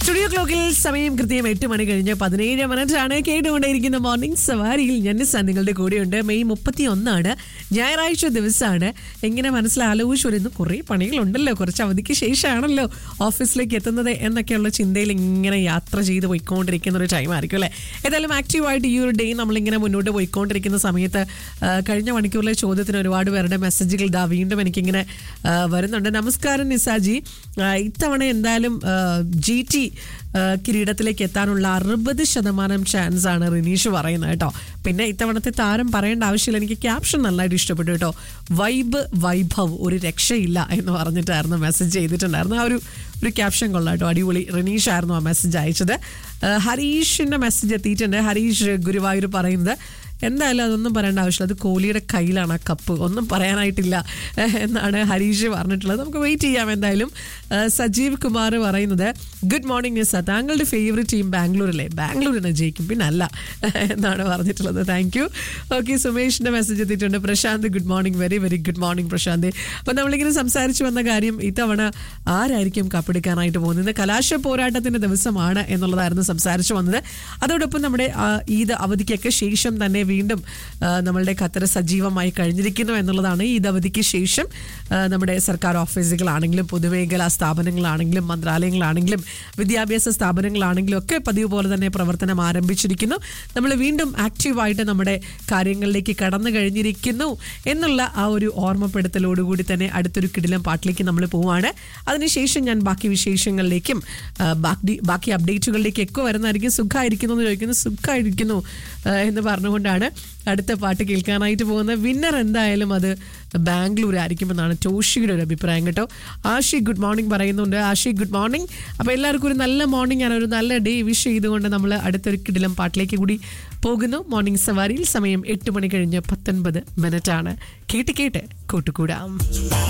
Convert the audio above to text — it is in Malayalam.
സ്റ്റുഡിയോ ക്ലോക്കിൽ സമയം കൃത്യം എട്ട് മണി കഴിഞ്ഞ് പതിനേഴ് മിനിറ്റ് ആണ് കേട്ടുകൊണ്ടേയിരിക്കുന്ന മോർണിംഗ് സവാരിയിൽ ഞാൻ നിങ്ങളുടെ കൂടെയുണ്ട് മെയ് മുപ്പത്തി ഒന്നാണ് ഞായറാഴ്ച ദിവസമാണ് എങ്ങനെ മനസ്സിലാലോചിച്ച് വരുന്നു കുറേ പണികളുണ്ടല്ലോ കുറച്ച് അവധിക്ക് ശേഷമാണല്ലോ ഓഫീസിലേക്ക് എത്തുന്നത് എന്നൊക്കെയുള്ള ചിന്തയിൽ ഇങ്ങനെ യാത്ര ചെയ്ത് പോയിക്കൊണ്ടിരിക്കുന്ന ഒരു ടൈം ആയിരിക്കും അല്ലേ ഏതായാലും ആക്റ്റീവായിട്ട് ഈ ഒരു ഡേ നമ്മളിങ്ങനെ മുന്നോട്ട് പോയിക്കൊണ്ടിരിക്കുന്ന സമയത്ത് ആ, കഴിഞ്ഞ മണിക്കൂറിലെ ചോദ്യത്തിന് ഒരുപാട് പേരുടെ മെസ്സേജുകൾ ഇതാ വീണ്ടും എനിക്കിങ്ങനെ ആ, വരുന്നുണ്ട് നമസ്കാരം നിസാജി ആ, ഇത്തവണ എന്തായാലും ജി ടി കിരീടത്തിലേക്ക് എത്താനുള്ള അറുപത് ശതമാനം ചാൻസ് ആണ് റിനീഷ് പറയുന്നത് കേട്ടോ പിന്നെ ഇത്തവണത്തെ താരം പറയേണ്ട ആവശ്യമില്ല എനിക്ക് ക്യാപ്ഷൻ നന്നായിട്ട് ഇഷ്ടപ്പെട്ടു കേട്ടോ വൈബ് വൈഭവ് ഒരു രക്ഷയില്ല എന്ന് പറഞ്ഞിട്ടായിരുന്നു മെസ്സേജ് ചെയ്തിട്ടുണ്ടായിരുന്നു ആ ഒരു ഒരു ക്യാപ്ഷൻ കൊള്ളാം കേട്ടോ അടിപൊളി റിനീഷ് ആയിരുന്നു ആ മെസ്സേജ് അയച്ചത് ആ, ഹരീഷിന്റെ മെസ്സേജ് എത്തിയിട്ടുണ്ട് ഹരീഷ് ഗുരുവായൂർ പറയുന്നത് എന്തായാലും അതൊന്നും പറയേണ്ട ആവശ്യമില്ല അത് കോഹ്ലിയുടെ കയ്യിലാണ് ആ കപ്പ് ഒന്നും പറയാനായിട്ടില്ല ഏഹ്, എന്നാണ് ഹരീഷ് പറഞ്ഞിട്ടുള്ളത് നമുക്ക് വെയിറ്റ് ചെയ്യാം എന്തായാലും ഏഹ്, സജീവ് കുമാർ പറയുന്നത് ഗുഡ് മോർണിംഗ് നിസ താങ്കളുടെ ഫേവറേറ്റ് ടീം ബാംഗ്ലൂരല്ലേ ബാംഗ്ലൂരിനെ ജയിക്കും പിന്നെ അല്ല എന്നാണ് പറഞ്ഞിട്ടുള്ളത് താങ്ക് യു ഓക്കെ സുമേഷിന്റെ മെസ്സേജ് എത്തിയിട്ടുണ്ട് Prashanth good morning very very good morning Prashanth അപ്പം നമ്മളിങ്ങനെ സംസാരിച്ചു വന്ന കാര്യം ഇത്തവണ ആരായിരിക്കും കപ്പെടുക്കാനായിട്ട് പോകുന്നത് ഇന്ന് കലാശ പോരാട്ടത്തിന്റെ ദിവസമാണ് എന്നുള്ളതായിരുന്നു സംസാരിച്ചു വന്നത് അതോടൊപ്പം നമ്മുടെ ആ, ഈദ് അവധിക്കൊക്കെ ശേഷം തന്നെ വീണ്ടും ആ, നമ്മളുടെ ഖത്തർ സജീവമായി കഴിഞ്ഞിരിക്കുന്നു എന്നുള്ളതാണ് ഈദ് അവധിക്ക് ശേഷം ആ, നമ്മുടെ സർക്കാർ ഓഫീസുകളാണെങ്കിലും പൊതുമേഖലാ സ്ഥാപനങ്ങളാണെങ്കിലും മന്ത്രാലയങ്ങളാണെങ്കിലും വിദ്യാഭ്യാസ സ്ഥാപനങ്ങളാണെങ്കിലും ഒക്കെ പതിവ് പോലെ തന്നെ പ്രവർത്തനം ആരംഭിച്ചിരിക്കുന്നു നമ്മൾ വീണ്ടും ആക്റ്റീവായിട്ട് നമ്മുടെ കാര്യങ്ങളിലേക്ക് കടന്നു കഴിഞ്ഞിരിക്കുന്നു എന്നുള്ള ആ ഒരു ഓർമ്മപ്പെടുത്തലോടുകൂടി തന്നെ അടുത്തൊരു കിടിലം പാട്ടിലേക്ക് നമ്മൾ പോവാണ് അതിനുശേഷം ഞാൻ ബാക്കി വിശേഷങ്ങളിലേക്കും ആ, ബാക്കി ബാക്കി അപ്ഡേറ്റുകളിലേക്ക് ഒക്കെ വരുന്നതായിരിക്കും സുഖമായിരിക്കുന്നു എന്ന് ചോദിക്കുന്നു സുഖമായിരിക്കുന്നു ആ, എന്ന് പറഞ്ഞുകൊണ്ടാണ് അടുത്ത പാട്ട് കേൾക്കാനായിട്ട് പോകുന്നത് വിന്നർ എന്തായാലും അത് ബാംഗ്ലൂർ ആയിരിക്കുമെന്നാണ് ടോഷിയുടെ ഒരു അഭിപ്രായം കേട്ടോ ആഷി ഗുഡ് മോർണിംഗ് പറയുന്നുണ്ട് ആഷി ഗുഡ് മോർണിംഗ് അപ്പോൾ എല്ലാവർക്കും ഒരു നല്ല മോർണിംഗ് ആണ് ഒരു നല്ല ഡേ വിഷ് ചെയ്തുകൊണ്ട് നമ്മൾ അടുത്തൊരു കിടിലം പാട്ടിലേക്ക് കൂടി പോകുന്നു മോർണിംഗ് സവാരിയിൽ സമയം എട്ട് മണി കഴിഞ്ഞ് പത്തൊൻപത് മിനിറ്റ് ആണ് കേട്ട് കേട്ട് കൂട്ടുകൂടാം